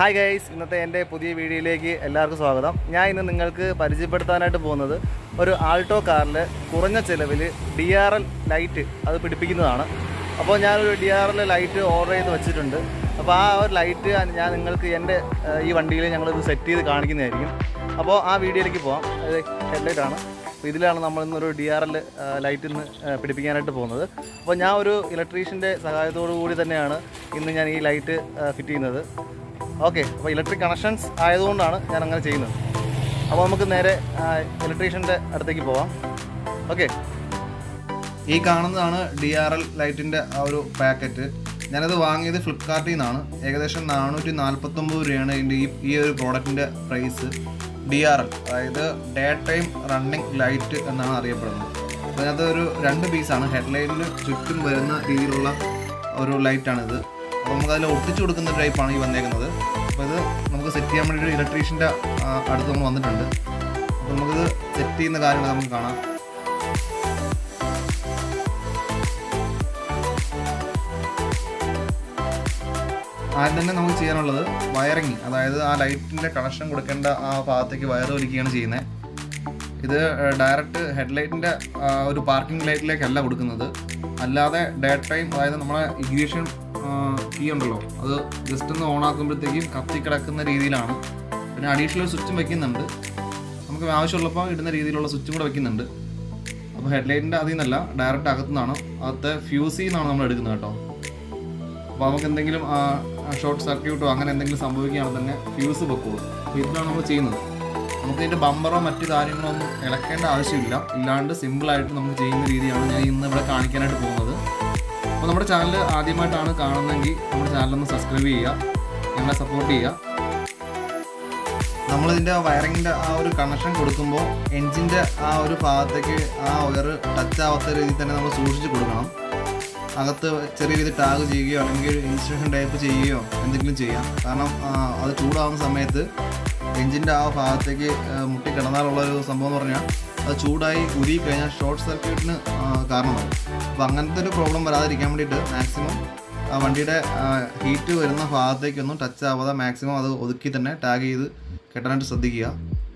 hi guys ഇന്നത്തെ എൻ്റെ പുതിയ വീഡിയോയിലേക്ക് എല്ലാവർക്കും സ്വാഗതം ഞാൻ ഇന്ന് നിങ്ങൾക്ക് പരിചയപ്പെടുത്താനായിട്ട് പോകുന്നത് ഒരു ആൾട്ടോ കാറിൽ കുറഞ്ഞ ചിലവിൽ ഡി ആർ എൽ ലൈറ്റ് അത് പിടിപ്പിക്കുന്നതാണ് അപ്പോൾ ഞാനൊരു D R L light order ചെയ്ത് വെച്ചിട്ടുണ്ട് അപ്പോൾ ആ ഒരു ലൈറ്റ് ഞാൻ നിങ്ങൾക്ക് എൻ്റെ ഏഹ്, ഈ വണ്ടിയിൽ ഞങ്ങളിത് സെറ്റ് ചെയ്ത് കാണിക്കുന്നതായിരിക്കും അപ്പോൾ ആ വീഡിയോയിലേക്ക് പോകാം അത് ഹെഡ്ലൈറ്റ് ആണ് അപ്പോൾ ഇതിലാണ് നമ്മൾ ഇന്നൊരു ഡി ആർ എൽ ലൈറ്റ് ഇന്ന് ഏഹ്, പിടിപ്പിക്കാനായിട്ട് പോകുന്നത് അപ്പോൾ ഞാൻ ഒരു ഇലക്ട്രീഷ്യൻ്റെ സഹായത്തോടു കൂടി തന്നെയാണ് ഇന്ന് ഞാൻ ഈ ലൈറ്റ് ഫിറ്റ് ചെയ്യുന്നത് ഓക്കെ അപ്പോൾ ഇലക്ട്രിക് കണക്ഷൻസ് ആയതുകൊണ്ടാണ് ഞാൻ അങ്ങനെ ചെയ്യുന്നത് അപ്പോൾ നമുക്ക് നേരെ ഇലക്ട്രീഷ്യൻ്റെ അടുത്തേക്ക് പോവാം ഓക്കെ ഈ കാണുന്നതാണ് ഡി ആർ എൽ ലൈറ്റിൻ്റെ ആ ഒരു പാക്കറ്റ് ഞാനത് വാങ്ങിയത് ഫ്ലിപ്കാർട്ടിൽ നിന്നാണ് ഏകദേശം നാനൂറ്റി നാൽപ്പത്തൊമ്പത് രൂപയാണ് ഇതിൻ്റെ ഈ ഈ ഒരു പ്രോഡക്റ്റിൻ്റെ പ്രൈസ് ഡി ആർ എൽ അതായത് ഡേ ടൈം റണ്ണിങ് ലൈറ്റ് എന്നാണ് അറിയപ്പെടുന്നത് അതിനകത്ത് ഒരു രണ്ട് പീസാണ് ഹെഡ്ലൈറ്റിന് ചുറ്റും വരുന്ന രീതിയിലുള്ള ഒരു ലൈറ്റാണിത് അപ്പോൾ നമുക്ക് അതിൽ ഒട്ടിച്ചു കൊടുക്കുന്ന ടൈപ്പാണ് ഈ വന്നേക്കുന്നത് അപ്പോൾ ഇത് നമുക്ക് സെറ്റ് ചെയ്യാൻ വേണ്ടി ഒരു ഇലക്ട്രീഷ്യൻ്റെ അടുത്ത് നമ്മൾ വന്നിട്ടുണ്ട് അപ്പോൾ നമുക്കിത് സെറ്റ് ചെയ്യുന്ന കാര്യങ്ങൾ നമുക്ക് കാണാം ആദ്യം തന്നെ നമുക്ക് ചെയ്യാനുള്ളത് വയറിങ് അതായത് ആ ലൈറ്റിൻ്റെ കണക്ഷൻ കൊടുക്കേണ്ട ആ ഭാഗത്തേക്ക് വയർ വലിക്കുകയാണ് ചെയ്യുന്നത് ഇത് ഡയറക്റ്റ് ഹെഡ്ലൈറ്റിൻ്റെ ഒരു പാർക്കിംഗ് ലൈറ്റിലേക്കല്ല കൊടുക്കുന്നത് അല്ലാതെ ഡേ ടൈം അതായത് നമ്മളെ ഇഗ്നീഷൻ കീ ഉണ്ടല്ലോ അത് ജസ്റ്റ് ഒന്ന് ഓൺ ആക്കുമ്പോഴത്തേക്കും കത്തി കിടക്കുന്ന രീതിയിലാണ് പിന്നെ അഡീഷണൽ സ്വിച്ചും വെക്കുന്നുണ്ട് നമുക്ക് ആവശ്യമുള്ളപ്പോൾ ഇടുന്ന രീതിയിലുള്ള സ്വിച്ചും കൂടെ വെക്കുന്നുണ്ട് അപ്പോൾ ഹെഡ്ലൈറ്റിൻ്റെ അതിൽ നിന്നല്ല ഡയറക്റ്റ് അകത്തുനിന്നാണ് അകത്തെ ഫ്യൂസിൽ നിന്നാണ് നമ്മൾ എടുക്കുന്നത് കേട്ടോ അപ്പോൾ നമുക്ക് എന്തെങ്കിലും ഷോർട്ട് സർക്യൂട്ടോ അങ്ങനെ എന്തെങ്കിലും സംഭവിക്കുകയാണെങ്കിൽ തന്നെ ഫ്യൂസ് വെക്കുള്ളൂ അപ്പോൾ ഇതിലാണ് നമ്മൾ ചെയ്യുന്നത് നമുക്ക് ഇതിൻ്റെ ബമ്പറോ മറ്റു കാര്യങ്ങളോ ഒന്നും ഇളക്കേണ്ട ആവശ്യമില്ല ഇല്ലാണ്ട് സിമ്പിളായിട്ട് നമുക്ക് ചെയ്യുന്ന രീതിയാണ് ഞാൻ ഇന്ന് ഇവിടെ കാണിക്കാനായിട്ട് പോകുന്നത് അപ്പോൾ നമ്മുടെ ചാനൽ ആദ്യമായിട്ടാണ് കാണുന്നതെങ്കിൽ നമ്മുടെ ചാനലൊന്ന് സബ്സ്ക്രൈബ് ചെയ്യുക ഞങ്ങളെ സപ്പോർട്ട് ചെയ്യുക നമ്മളിതിൻ്റെ വയറിങ്ങിൻ്റെ ആ ഒരു കണക്ഷൻ കൊടുക്കുമ്പോൾ എൻജിൻ്റെ ആ ഒരു ഭാഗത്തേക്ക് ആ വയർ ടച്ച് ആവാത്ത രീതിയിൽ തന്നെ നമ്മൾ സൂക്ഷിച്ച് കൊടുക്കണം അകത്ത് ചെറിയ രീതിയിൽ ടാഗ് ചെയ്യുകയോ അല്ലെങ്കിൽ ഇൻസ്ട്രക്ഷൻ ടൈപ്പ് ചെയ്യുകയോ എന്തെങ്കിലും ചെയ്യാം കാരണം ആ, അത് ചൂടാവുന്ന സമയത്ത് എൻജിൻ്റെ ആ ഭാഗത്തേക്ക് ആ, മുട്ടി കിടന്നാലുള്ള ഒരു സംഭവം എന്ന് പറഞ്ഞാൽ അത് ചൂടായി ഉരുകി കഴിഞ്ഞാൽ ഷോർട്ട് സർക്യൂട്ടിന് ആ, കാരണമാകും അപ്പോൾ അങ്ങനത്തെ ഒരു പ്രോബ്ലം വരാതിരിക്കാൻ വേണ്ടിയിട്ട് മാക്സിമം ആ വണ്ടിയുടെ ഹീറ്റ് വരുന്ന ഭാഗത്തേക്കൊന്നും ടച്ച് ആവാതെ മാക്സിമം അത് ഒതുക്കി തന്നെ ടാഗ് ചെയ്ത് കെട്ടാനായിട്ട് ശ്രദ്ധിക്കുക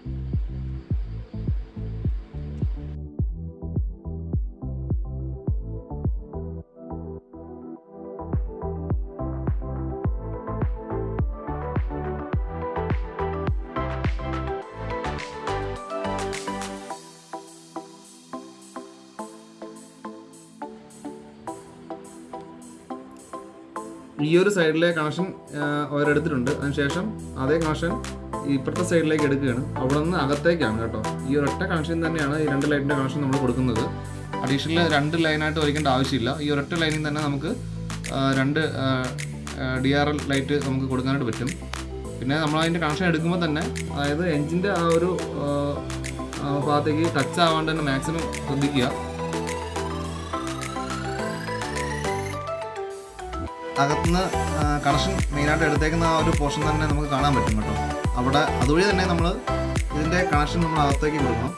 ഈ ഒരു സൈഡിലെ കണക്ഷൻ അവരെടുത്തിട്ടുണ്ട് അതിനുശേഷം അതേ കണക്ഷൻ ഇപ്പുറത്തെ സൈഡിലേക്ക് എടുക്കുകയാണ് അവിടെ നിന്ന് അകത്തേക്കാണ് കേട്ടോ ഈ ഒരൊറ്റ കണക്ഷൻ തന്നെയാണ് ഈ രണ്ട് ലൈറ്റിൻ്റെ കണക്ഷൻ നമ്മൾ കൊടുക്കുന്നത് അഡീഷണൽ രണ്ട് ലൈനായിട്ട് വലിക്കേണ്ട ആവശ്യമില്ല ഈ ഒരൊറ്റ ലൈനിൽ തന്നെ നമുക്ക് ആ, രണ്ട് ഡി ആർ എൽ ലൈറ്റ് നമുക്ക് കൊടുക്കാനായിട്ട് പറ്റും പിന്നെ നമ്മൾ അതിൻ്റെ കണക്ഷൻ എടുക്കുമ്പോൾ തന്നെ അതായത് എൻജിൻ്റെ ആ ഒരു ആ, ആ ഭാഗത്തേക്ക് ടച്ച് ആവാണ്ട് തന്നെ മാക്സിമം ശ്രദ്ധിക്കുക അകത്തുനിന്ന് കണക്ഷൻ മെയിനായിട്ട് എടുത്തേക്കുന്ന ആ ഒരു പോർഷൻ തന്നെ നമുക്ക് കാണാൻ പറ്റും കേട്ടോ അവിടെ അതുവഴി തന്നെ നമ്മൾ ഇതിൻ്റെ കണക്ഷൻ നമ്മൾ അകത്തേക്ക് കൊടുക്കണം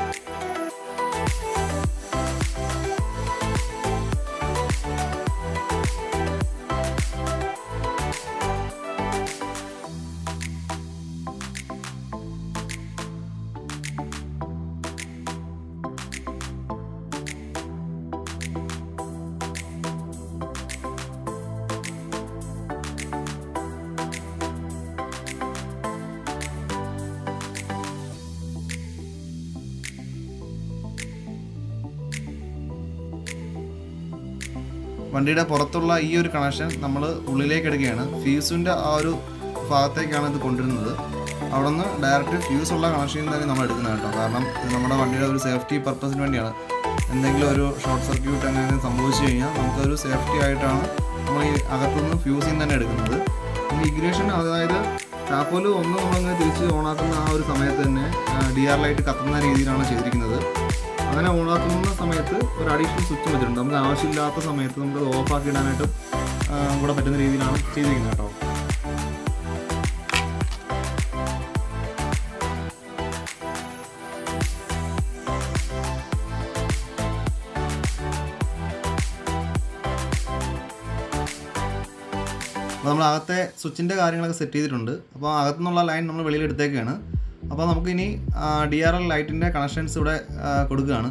വണ്ടിയുടെ പുറത്തുള്ള ഈ ഒരു കണക്ഷൻ നമ്മൾ ഉള്ളിലേക്ക് എടുക്കുകയാണ് ഫ്യൂസിൻ്റെ ആ ഒരു ഭാഗത്തേക്കാണ് ഇത് കൊണ്ടുവരുന്നത് അവിടെ നിന്ന് ഡയറക്റ്റ് ഫ്യൂസ് ഉള്ള കണക്ഷനിൽ തന്നെ നമ്മൾ എടുക്കുന്നത് കേട്ടോ കാരണം ഇത് നമ്മുടെ വണ്ടിയുടെ ഒരു സേഫ്റ്റി പർപ്പസിന് വേണ്ടിയാണ് എന്തെങ്കിലും ഒരു ഷോർട്ട് സർക്യൂട്ട് അങ്ങനെ സംഭവിച്ചു കഴിഞ്ഞാൽ നമുക്കൊരു സേഫ്റ്റി ആയിട്ടാണ് നമ്മൾ ഈ അകത്തുനിന്ന് ഫ്യൂസിൽ നിന്ന് തന്നെ എടുക്കുന്നത് ഇഗ്നേഷൻ അതായത് ടാപ്പോല് ഒന്ന് നമ്മളങ്ങനെ തിരിച്ച് ഓണാക്കുന്ന ആ ഒരു സമയത്ത് തന്നെ ഡി ആർ ലൈറ്റ് കത്തുന്ന രീതിയിലാണ് ചെയ്തിരിക്കുന്നത് അങ്ങനെ ഓണാക്കുന്ന സമയത്ത് ഒരു അഡീഷണൽ സ്വിച്ച് വെച്ചിട്ടുണ്ട് നമുക്ക് ആവശ്യമില്ലാത്ത സമയത്ത് നമുക്ക് അത് ഓഫ് ആക്കി ഇടാനായിട്ട് ആ, കൂടെ പറ്റുന്ന രീതിയിലാണ് ചെയ്തിരിക്കുന്നത് കേട്ടോ അപ്പോൾ നമ്മൾ അകത്തെ സ്വിച്ചിൻ്റെ കാര്യങ്ങളൊക്കെ സെറ്റ് ചെയ്തിട്ടുണ്ട് അപ്പോൾ അകത്തുനിന്നുള്ള ലൈൻ നമ്മൾ വെളിയിൽ എടുത്തേക്കാണ് അപ്പോൾ നമുക്കിനി ഡി ആർ എൽ ലൈറ്റിൻ്റെ കണക്ഷൻസ് ഇവിടെ ആ, കൊടുക്കുകയാണ്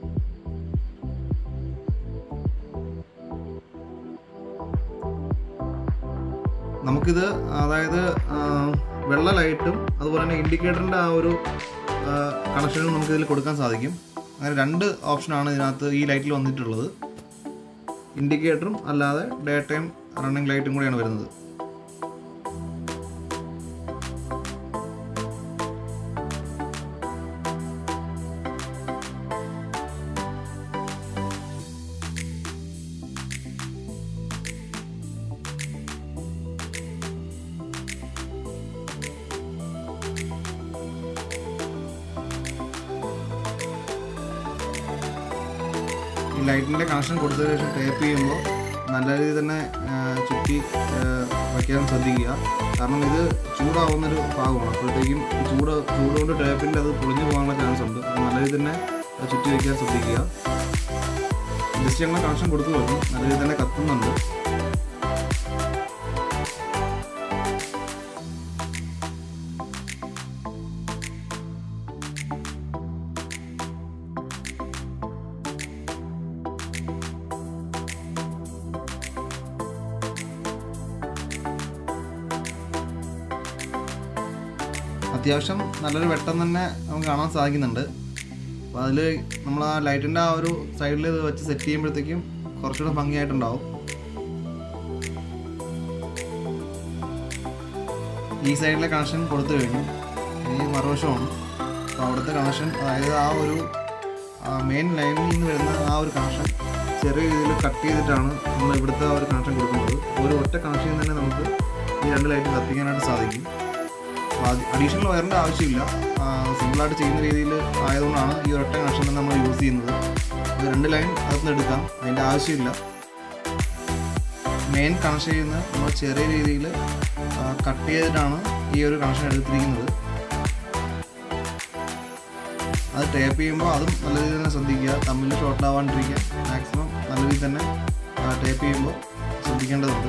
നമുക്കിത് അതായത് ആ, വെള്ള ലൈറ്റും അതുപോലെ തന്നെ ഇൻഡിക്കേറ്ററിൻ്റെ ആ ഒരു കണക്ഷനും നമുക്കിതിൽ കൊടുക്കാൻ സാധിക്കും അങ്ങനെ രണ്ട് ഓപ്ഷനാണ് ഇതിനകത്ത് ഈ ലൈറ്റിൽ വന്നിട്ടുള്ളത് ഇൻഡിക്കേറ്ററും അല്ലാതെ ഡേ ടൈം റണ്ണിങ് ലൈറ്റും കൂടിയാണ് വരുന്നത് ഈ ലൈറ്റിൻ്റെ കണക്ഷൻ കൊടുത്തതിന് ശേഷം ടേപ്പ് ചെയ്യുമ്പോൾ നല്ല രീതിയിൽ തന്നെ ആ, ചുറ്റി ആ, വയ്ക്കാൻ ശ്രദ്ധിക്കുക കാരണം ഇത് ചൂടാവുന്നൊരു ഭാഗമാണ് അപ്പോഴത്തേക്കും ഈ ചൂട് ചൂട് കൊണ്ട് ടേപ്പിൻ്റെ അത് പൊളിഞ്ഞു പോകാനുള്ള ചാൻസ് ഉണ്ട് അപ്പോൾ നല്ല രീതിയിൽ തന്നെ അത് ചുറ്റി വയ്ക്കാൻ ശ്രദ്ധിക്കുക ജസ്റ്റ് ഞങ്ങൾ കണക്ഷൻ കൊടുത്തു നോക്കും നല്ല രീതിയിൽ തന്നെ കത്തുന്നുണ്ട് അത്യാവശ്യം നല്ലൊരു വെട്ടം തന്നെ നമുക്ക് കാണാൻ സാധിക്കുന്നുണ്ട് അപ്പോൾ അതിൽ നമ്മൾ ആ ലൈറ്റിൻ്റെ ആ ഒരു സൈഡിൽ ഇത് വെച്ച് സെറ്റ് ചെയ്യുമ്പോഴത്തേക്കും കുറച്ചുകൂടെ ഭംഗിയായിട്ടുണ്ടാവും ഈ സൈഡിലെ കണക്ഷൻ കൊടുത്തു കഴിഞ്ഞു ഇനി മറുവശമാണ് അപ്പോൾ അവിടുത്തെ കണക്ഷൻ അതായത് ആ ഒരു മെയിൻ ലൈനിൽ നിന്ന് വരുന്ന ആ ഒരു കണക്ഷൻ ചെറിയ രീതിയിൽ കട്ട് ചെയ്തിട്ടാണ് നമ്മൾ ഇവിടുത്തെ ആ ഒരു കണക്ഷൻ കൊടുക്കുന്നത് ഒരു ഒറ്റ കണക്ഷനിൽ തന്നെ നമുക്ക് ഈ രണ്ട് ലൈറ്റ് കത്തിക്കാനായിട്ട് സാധിക്കും അഡീഷണൽ വയറിൻ്റെ ആവശ്യമില്ല സിമ്പിളായിട്ട് ചെയ്യുന്ന രീതിയിൽ ആയതുകൊണ്ടാണ് ഈ ഒരൊറ്റ കണക്ഷൻ തന്നെ നമ്മൾ യൂസ് ചെയ്യുന്നത് ഇത് രണ്ട് ലൈൻ അകത്തുനിന്ന് എടുക്കാം അതിൻ്റെ ആവശ്യമില്ല മെയിൻ കണക്ഷൻ ചെയ്യുന്ന നമ്മൾ ചെറിയ രീതിയിൽ കട്ട് ചെയ്തിട്ടാണ് ഈ ഒരു കണക്ഷൻ എടുത്തിരിക്കുന്നത് അത് ടേപ്പ് ചെയ്യുമ്പോൾ അതും നല്ല രീതിയിൽ തന്നെ ശ്രദ്ധിക്കുക തമ്മിൽ ഷോർട്ട് ആവാണ്ടിരിക്കാൻ മാക്സിമം നല്ല രീതിയിൽ തന്നെ ടേപ്പ് ചെയ്യുമ്പോൾ ശ്രദ്ധിക്കേണ്ടതുണ്ട്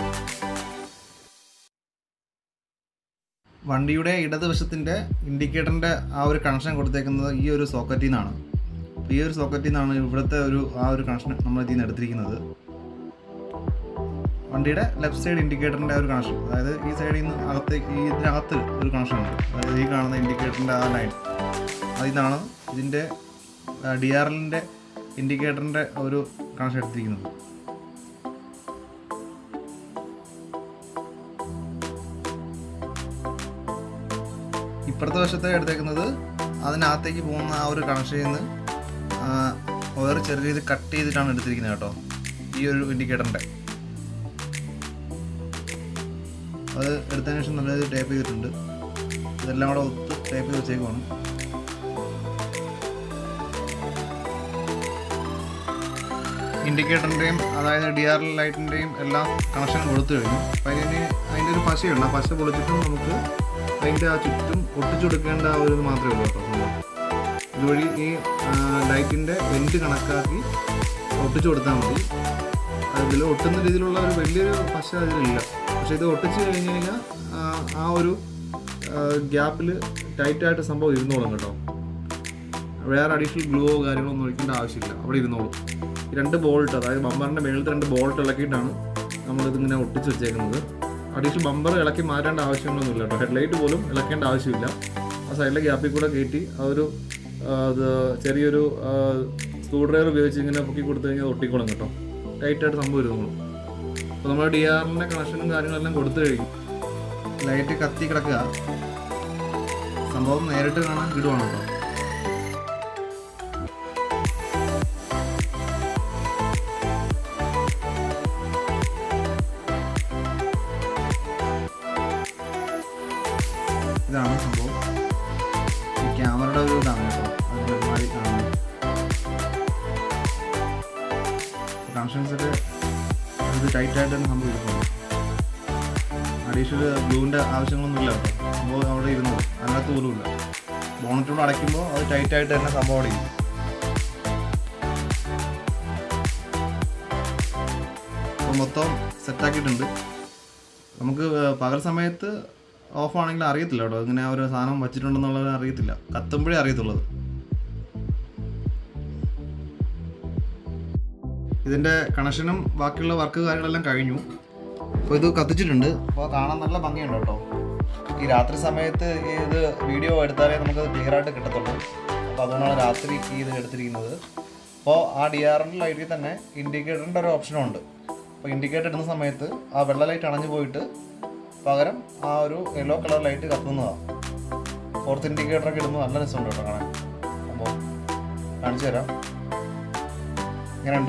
വണ്ടിയുടെ ഇടതുവശത്തിൻ്റെ ഇൻഡിക്കേറ്ററിൻ്റെ ആ ഒരു കണക്ഷൻ കൊടുത്തേക്കുന്നത് ഈ ഒരു സോക്കറ്റിൽ നിന്നാണ് അപ്പോൾ ഈ ഒരു സോക്കറ്റിൽ നിന്നാണ് ഇവിടുത്തെ ഒരു ആ ഒരു കണക്ഷൻ നമ്മൾ ഇതിൽ നിന്ന് എടുത്തിരിക്കുന്നത് വണ്ടിയുടെ ലെഫ്റ്റ് സൈഡ് ഇൻഡിക്കേറ്ററിൻ്റെ ആ ഒരു കണക്ഷൻ അതായത് ഈ സൈഡിൽ നിന്ന് അകത്തേക്ക് ഈ ഇതിനകത്ത് ഒരു കണക്ഷൻ ഉണ്ട് അതായത് ഈ കാണുന്ന ഇൻഡിക്കേറ്ററിൻ്റെ ആ ലൈൻ അതിൽ നിന്നാണ് ഇതിൻ്റെ ഡി ആർ എല്ലിൻ്റെ ഇൻഡിക്കേറ്ററിൻ്റെ ഒരു കണക്ഷൻ എടുത്തിരിക്കുന്നത് ഇപ്പുറത്തെ വശത്തെ എടുത്തേക്കുന്നത് അതിനകത്തേക്ക് പോകുന്ന ആ ഒരു കണക്ഷനിൽ നിന്ന് വേറെ ചെറിയ രീതിയിൽ കട്ട് ചെയ്തിട്ടാണ് എടുത്തിരിക്കുന്നത് കേട്ടോ ഈ ഒരു ഇൻഡിക്കേറ്ററിൻ്റെ അത് എടുത്തതിന് ശേഷം നല്ല രീതിയിൽ ടേപ്പ് ചെയ്തിട്ടുണ്ട് ഇതെല്ലാം കൂടെ ഒത്ത് ടേപ്പ് ചെയ്ത് വെച്ചേക്കുവാണ് ഇൻഡിക്കേറ്ററിൻ്റെയും അതായത് ഡി ആർ എൽ ലൈറ്റിൻ്റെയും എല്ലാം കണക്ഷൻ കൊടുത്തു കഴിഞ്ഞു അപ്പം അതിന് അതിൻ്റെ ഒരു പശയുണ്ട് ആ പശ പൊളിച്ചിട്ടും നമുക്ക് അതിൻ്റെ ആ ചുറ്റും ഒട്ടിച്ചു കൊടുക്കേണ്ട ആ ഒരു ഇത് മാത്രമേ ഉള്ളൂ കേട്ടോ സംഭവം ഇതുവഴി ഈ ലൈറ്റിൻ്റെ വെൻറ്റ് കണക്കാക്കി ഒട്ടിച്ചു കൊടുത്താൽ മതി അതിൽ ഒട്ടുന്ന രീതിയിലുള്ള ഒരു വലിയൊരു പശ അതിലില്ല പക്ഷേ ഇത് ഒട്ടിച്ച് കഴിഞ്ഞ് കഴിഞ്ഞാൽ ആ, ആ ഒരു ഗ്യാപ്പിൽ ടൈറ്റായിട്ട് സംഭവം ഇരുന്നോളും കേട്ടോ വേറെ അഡീഷണൽ ഗ്ലൂവോ കാര്യങ്ങളോ ഒന്നും ഒഴിക്കേണ്ട ആവശ്യമില്ല അവിടെ ഇരുന്നോളും ഈ രണ്ട് ബോൾട്ട് അതായത് ബമ്പറിൻ്റെ മേളത്തെ രണ്ട് ബോൾട്ട് ഇളക്കിയിട്ടാണ് നമ്മളിതിങ്ങനെ ഒട്ടിച്ച് വെച്ചേക്കുന്നത് അഡീഷണൽ ബമ്പർ ഇളക്കി മാറ്റേണ്ട ആവശ്യമൊന്നുമില്ല കേട്ടോ ഹെഡ്ലൈറ്റ് പോലും ഇളക്കേണ്ട ആവശ്യമില്ല ആ സൈഡിലെ ഗ്യാപ്പിൽ കൂടെ കയറ്റി ആ ഒരു ആ, ഇത് ചെറിയൊരു സ്ക്രൂ ഡ്രൈവർ ഉപയോഗിച്ച് ഇങ്ങനെ പൊക്കി കൊടുത്തു കഴിഞ്ഞാൽ അത് ഒട്ടിക്കോളും കേട്ടോ ടൈറ്റായിട്ട് സംഭവം ഇരുന്നോളും അപ്പോൾ നമ്മൾ ഡി ആറിൻ്റെ കണക്ഷനും കാര്യങ്ങളെല്ലാം കൊടുത്തു കഴിഞ്ഞു ലൈറ്റ് കത്തി കിടക്കുക സംഭവം നേരിട്ട് കാണാൻ കിടുവാണ് കേട്ടോ ഇതാണ് സംഭവം ഈ ക്യാമറയുടെ ഒരു ഇതാണ് കേട്ടോ അതിൻ്റെ ഒരുമാതിരി കാണുന്നത് കണക്ഷൻസ് ഒക്കെ ഇത് ടൈറ്റായിട്ട് തന്നെ സംഭവം ഇരിക്കുന്നു അഡീഷണൽ ഗ്ലൂവിൻ്റെ ആവശ്യങ്ങളൊന്നുമില്ല കേട്ടോ സംഭവം അവിടെ ഇരുന്നത് അതിനകത്ത് പോലും ഇല്ല ബോണറ്റോട് അടയ്ക്കുമ്പോൾ അത് ടൈറ്റായിട്ട് തന്നെ സംഭവം അവിടെ ഇരിക്കും അപ്പോൾ മൊത്തം സെറ്റാക്കിയിട്ടുണ്ട് നമുക്ക് പകൽ സമയത്ത് ഓഫ് ആണെങ്കിൽ അറിയത്തില്ല കേട്ടോ ഇങ്ങനെ ഒരു സാധനം വച്ചിട്ടുണ്ടെന്നുള്ളത് അറിയത്തില്ല കത്തുമ്പോഴേ അറിയത്തുള്ളത് ഇതിൻ്റെ കണക്ഷനും ബാക്കിയുള്ള വർക്ക് കാര്യങ്ങളെല്ലാം കഴിഞ്ഞു അപ്പോൾ ഇത് കത്തിച്ചിട്ടുണ്ട് അപ്പോൾ കാണാൻ നല്ല ഭംഗിയുണ്ട് കേട്ടോ ഈ രാത്രി സമയത്ത് ഈ ഇത് വീഡിയോ എടുത്താലേ നമുക്ക് ക്ലിയർ ആയിട്ട് കിട്ടത്തുള്ളൂ അപ്പോൾ അതുകൊണ്ടാണ് രാത്രി ഈ ഇത് എടുത്തിരിക്കുന്നത് അപ്പോൾ ആ ഡി ആർ എൻ ലൈറ്റിൽ തന്നെ ഇൻഡിക്കേറ്ററിൻ്റെ ഒരു ഓപ്ഷനും ഉണ്ട് അപ്പോൾ ഇൻഡിക്കേറ്റർ ഇടുന്ന സമയത്ത് ആ വെള്ള ലൈറ്റ് അണഞ്ഞു പോയിട്ട് പകരം ആ ഒരു യെല്ലോ കളർ ലൈറ്റ് കത്തുന്നതാണ് ഫോർത്ത് ഇൻഡിക്കേറ്ററൊക്കെ ഇടുമ്പോൾ നല്ല രസമുണ്ട് കേട്ടോ കാണാൻ അപ്പോൾ കാണിച്ചു തരാം ഇങ്ങനെയുണ്ട്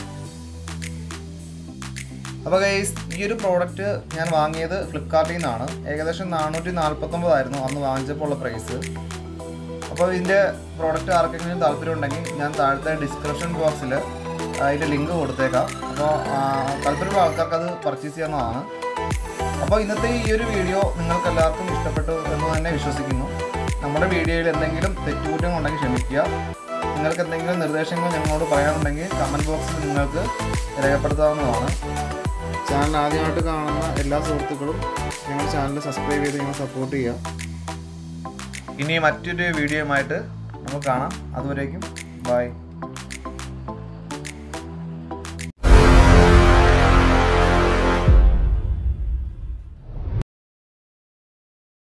അപ്പോൾ ഗൈസ് ഈ ഒരു പ്രോഡക്റ്റ് ഞാൻ വാങ്ങിയത് ഫ്ലിപ്കാർട്ടിൽ നിന്നാണ് ഏകദേശം നാനൂറ്റി നാൽപ്പത്തൊമ്പതായിരുന്നു അന്ന് വാങ്ങിച്ചപ്പോൾ ഉള്ള പ്രൈസ് അപ്പോൾ ഇതിൻ്റെ പ്രോഡക്റ്റ് ആർക്കെങ്കിലും താല്പര്യം ഉണ്ടെങ്കിൽ ഞാൻ താഴത്തെ ഡിസ്ക്രിപ്ഷൻ ബോക്സിൽ അതിൻ്റെ ലിങ്ക് കൊടുത്തേക്കാം അപ്പോൾ താല്പര്യമുള്ള ആൾക്കാർക്ക് അത് പർച്ചേസ് ചെയ്യാവുന്നതാണ് അപ്പോൾ ഇന്നത്തെ ഈ ഒരു വീഡിയോ നിങ്ങൾക്ക് എല്ലാവർക്കും ഇഷ്ടപ്പെട്ടു എന്ന് തന്നെ വിശ്വസിക്കുന്നു നമ്മുടെ വീഡിയോയിൽ എന്തെങ്കിലും തെറ്റുകുറ്റം ഉണ്ടെങ്കിൽ ക്ഷമിക്കുക നിങ്ങൾക്ക് എന്തെങ്കിലും നിർദ്ദേശങ്ങൾ ഞങ്ങളോട് പറയാനുണ്ടെങ്കിൽ കമൻറ്റ് ബോക്സിൽ നിങ്ങൾക്ക് രേഖപ്പെടുത്താവുന്നതാണ് ചാനൽ ആദ്യമായിട്ട് കാണുന്ന എല്ലാ സുഹൃത്തുക്കളും ഞങ്ങളുടെ ചാനൽ സബ്സ്ക്രൈബ് ചെയ്ത് ഞങ്ങൾ സപ്പോർട്ട് ചെയ്യുക ഇനി മറ്റൊരു വീഡിയോയുമായിട്ട് നമുക്ക് കാണാം അതുവരേക്കും ബൈ